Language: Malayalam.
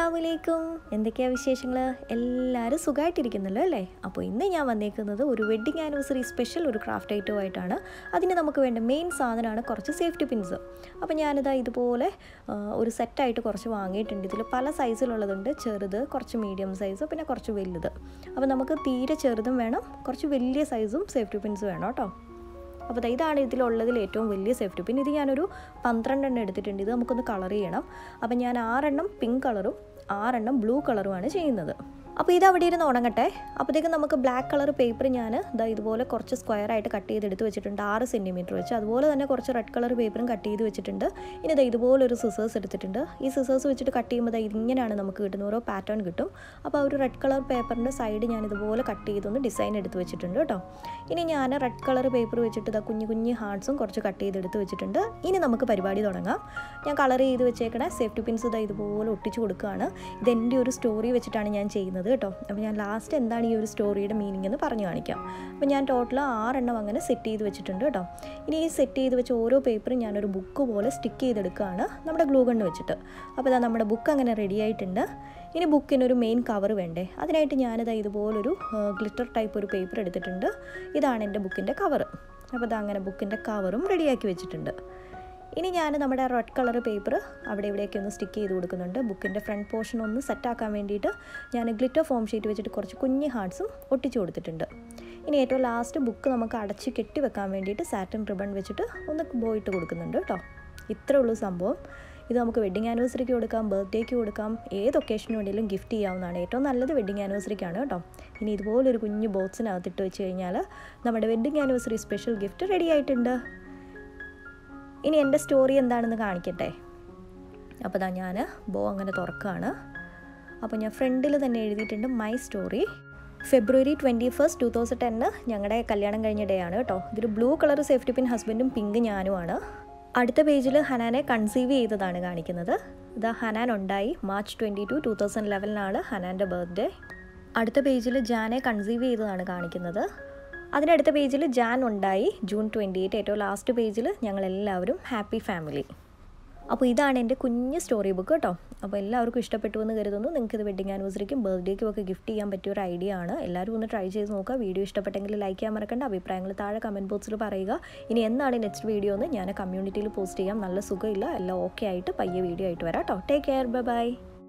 അസ്സാമലൈക്കും എന്തൊക്കെയാണ് വിശേഷങ്ങൾ എല്ലാവരും സുഖമായിട്ടിരിക്കുന്നല്ലോ അല്ലേ അപ്പോൾ ഇന്ന് ഞാൻ വന്നേക്കുന്നത് ഒരു വെഡ്ഡിങ് ആനിവേഴ്സറി സ്പെഷ്യൽ ഒരു ക്രാഫ്റ്റ് ഐറ്റമായിട്ടാണ് അതിന് നമുക്ക് വേണ്ട മെയിൻ സാധനമാണ് കുറച്ച് സേഫ്റ്റി പിൻസ് അപ്പോൾ ഞാനിതാ ഇതുപോലെ ആ, ഒരു സെറ്റായിട്ട് കുറച്ച് വാങ്ങിയിട്ടുണ്ട് ഇതിൽ പല സൈസിലുള്ളതുണ്ട് ചെറുത് കുറച്ച് മീഡിയം സൈസ് പിന്നെ കുറച്ച് വലുത് അപ്പോൾ നമുക്ക് തീരെ ചെറുതും വേണം കുറച്ച് വലിയ സൈസും സേഫ്റ്റി പിൻസ് വേണം കേട്ടോ അപ്പോൾ ദാ ഇതാണ് ഇതിലുള്ളതിൽ ഏറ്റവും വലിയ സേഫ്റ്റി പിൻ ഇത് ഞാനൊരു പന്ത്രണ്ടെണ്ണം എടുത്തിട്ടുണ്ട് ഇത് നമുക്കൊന്ന് കളർ ചെയ്യണം അപ്പോൾ ഞാൻ ആറെണ്ണം പിങ്ക് കളറും ആറെണ്ണം ബ്ലൂ കളറുമാണ് ചെയ്യുന്നത് അപ്പോൾ ഇത് അവിടെ ഇരുന്ന് ഉണങ്ങട്ടെ അപ്പോഴത്തേക്കും നമുക്ക് ബ്ലാക്ക് കളർ പേപ്പർ ഞാൻ ഇതാ ഇതുപോലെ കുറച്ച് സ്ക്വയർ ആയിട്ട് കട്ട് ചെയ്തെടുത്ത് വെച്ചിട്ടുണ്ട് ആറ് സെൻറ്റിമീറ്റർ വെച്ച് അതുപോലെ തന്നെ കുറച്ച് റെഡ് കളർ പേപ്പറും കട്ട് ചെയ്ത് വെച്ചിട്ടുണ്ട് ഇനി ഇതാ ഇതുപോലെ ഒരു സിസേഴ്സ് എടുത്തിട്ടുണ്ട് ഈ സിസേഴ്സ് വെച്ചിട്ട് കട്ട് ചെയ്യുമ്പോൾ ദാ ഇതിങ്ങനെയാണ് നമുക്ക് കിട്ടുന്നത് ഓരോ പാറ്റേൺ കിട്ടും അപ്പോൾ ആ ഒരു റെഡ് കളർ പേപ്പറിൻ്റെ സൈഡ് ഞാൻ ഇതുപോലെ കട്ട് ചെയ്തൊന്ന് ഡിസൈൻ എടുത്ത് വെച്ചിട്ടുണ്ട് കേട്ടോ ഇനി ഞാൻ റെഡ് കളർ പേപ്പർ വെച്ചിട്ട് ഇതാ കുഞ്ഞു കുഞ്ഞു ഹാർട്സും കുറച്ച് കട്ട് ചെയ്തെടുത്ത് വെച്ചിട്ടുണ്ട് ഇനി നമുക്ക് പരിപാടി തുടങ്ങാം ഞാൻ കളർ ചെയ്ത് വെച്ചേക്കണ സേഫ്റ്റി പിൻസ് ഇതാ ഇതുപോലെ ഒട്ടിച്ച് കൊടുക്കുകയാണ് ഇതെൻ്റെ ഒരു സ്റ്റോറി വെച്ചിട്ടാണ് ഞാൻ ചെയ്യുന്നത് കേട്ടോ അപ്പോൾ ഞാൻ ലാസ്റ്റ് എന്താണ് ഈ ഒരു സ്റ്റോറിയുടെ മീനിങ് എന്ന് പറഞ്ഞു കാണിക്കാം അപ്പോൾ ഞാൻ ടോട്ടൽ ആറെണ്ണം അങ്ങനെ സെറ്റ് ചെയ്ത് വെച്ചിട്ടുണ്ട് കേട്ടോ ഇനി ഈ സെറ്റ് ചെയ്ത് വെച്ച ഓരോ പേപ്പറും ഞാനൊരു ബുക്ക് പോലെ സ്റ്റിക്ക് ചെയ്തെടുക്കുകയാണ് നമ്മുടെ ഗ്ലൂ ഗണ്ണ് വെച്ചിട്ട് അപ്പോൾ ഇതാ നമ്മുടെ ബുക്ക് അങ്ങനെ റെഡി ആയിട്ടുണ്ട് ഇനി ബുക്കിനൊരു മെയിൻ കവർ വേണ്ടേ അതിനായിട്ട് ഞാനിതാ ഇതുപോലൊരു ഗ്ലിറ്റർ ടൈപ്പ് ഒരു പേപ്പർ എടുത്തിട്ടുണ്ട് ഇതാണ് എൻ്റെ ബുക്കിൻ്റെ കവർ അപ്പോൾ ഇതാ അങ്ങനെ ബുക്കിൻ്റെ കവറും റെഡിയാക്കി വെച്ചിട്ടുണ്ട് ഇനി ഞാൻ നമ്മുടെ റെഡ് കളർ പേപ്പർ അവിടെ ഇവിടെയൊക്കെ ഒന്ന് സ്റ്റിക്ക് ചെയ്ത് കൊടുക്കുന്നുണ്ട് ബുക്കിൻ്റെ ഫ്രണ്ട് പോർഷൻ ഒന്ന് സെറ്റാക്കാൻ വേണ്ടിയിട്ട് ഞാൻ ഗ്ലിറ്റർ ഫോം ഷീറ്റ് വെച്ചിട്ട് കുറച്ച് കുഞ്ഞ് ഹാർട്സും ഒട്ടിച്ചു കൊടുത്തിട്ടുണ്ട് ഇനി ഏറ്റവും ലാസ്റ്റ് ബുക്ക് നമുക്ക് അടച്ച് കെട്ടി വെക്കാൻ വേണ്ടിയിട്ട് സാറ്റിൻ റിബൺ വെച്ചിട്ട് ഒന്ന് ബോയിട്ട് കൊടുക്കുന്നുണ്ട് കേട്ടോ ഇത്രേ ഉള്ളൂ സംഭവം ഇത് നമുക്ക് വെഡ്ഡിങ് ആനിവേഴ്സറിക്ക് കൊടുക്കാം ബർത്ത്ഡേക്ക് കൊടുക്കാം ഏത് ഒക്കേഷന് വേണമെങ്കിലും ഗിഫ്റ്റ് ചെയ്യാവുന്നതാണ് ഏറ്റവും നല്ലത് വെഡ്ഡിങ് ആനിവേഴ്സറിക്കാണ് കേട്ടോ ഇനി ഇതുപോലൊരു കുഞ്ഞ് ബോക്സിനകത്ത് ഇട്ട് വെച്ച് കഴിഞ്ഞാൽ നമ്മുടെ wedding anniversary special gift ready ആയിട്ടുണ്ട് ഇനി എൻ്റെ സ്റ്റോറി എന്താണെന്ന് കാണിക്കട്ടെ അപ്പോൾ ദാ ഞാൻ ബോ അങ്ങനെ തുറക്കുകയാണ് അപ്പോൾ ഞാൻ ഫ്രണ്ടിൽ തന്നെ എഴുതിയിട്ടുണ്ട് my story February twenty first two thousand ടെന്ന് ഞങ്ങളുടെ കല്യാണം കഴിഞ്ഞ ഡേ ആണ് കേട്ടോ ഇതൊരു ബ്ലൂ കളർ സേഫ്റ്റി പിൻ ഹസ്ബൻഡും പിങ്ക് ഞാനുമാണ് അടുത്ത പേജിൽ ഹനാനെ കൺസീവ് ചെയ്തതാണ് കാണിക്കുന്നത് ഇതാ ഹനാൻ ഉണ്ടായി March twenty two two thousand ലെവലിനാണ് ഹനാൻ്റെ ബർത്ത്ഡേ അടുത്ത പേജിൽ ജാനെ കൺസീവ് ചെയ്തതാണ് കാണിക്കുന്നത് അതിനടുത്ത പേജിൽ ജാൻ ഉണ്ടായി ജൂൺ ട്വൻറ്റി എയ്റ്റ് ഏറ്റവും ലാസ്റ്റ് പേജിൽ ഞങ്ങളെല്ലാവരും ഹാപ്പി ഫാമിലി അപ്പോൾ ഇതാണ് എൻ്റെ കുഞ്ഞ് സ്റ്റോറി ബുക്ക് കേട്ടോ അപ്പോൾ എല്ലാവർക്കും ഇഷ്ടപ്പെട്ടു എന്ന് കരുതുന്നു നിങ്ങൾക്ക് ഇത് വെഡിങ് ആനിവേഴ്സറിക്കും ബർത്ത്ഡേക്കും ഒക്കെ ഗിഫ്റ്റ് ചെയ്യാൻ പറ്റിയ ഒരു ഐഡിയ ആണ് എല്ലാവരും ഒന്ന് ട്രൈ ചെയ്ത് നോക്കുക വീഡിയോ ഇഷ്ടപ്പെട്ടെങ്കിൽ ലൈക്ക് ചെയ്യാൻ മറക്കണ്ട അഭിപ്രായങ്ങൾ താഴെ കമൻറ്റ് ബോക്സിൽ പറയുക ഇനി എന്നാണ് നെക്സ്റ്റ് വീഡിയോ എന്ന് ഞാൻ കമ്മ്യൂണിറ്റിയിൽ പോസ്റ്റ് ചെയ്യാം നല്ല സുഖമില്ല എല്ലാം ഓക്കെ ആയിട്ട് പയ്യെ വീഡിയോ ആയിട്ട് വരാം കേട്ടോ ടേക്ക് കെയർ ബൈ ബൈ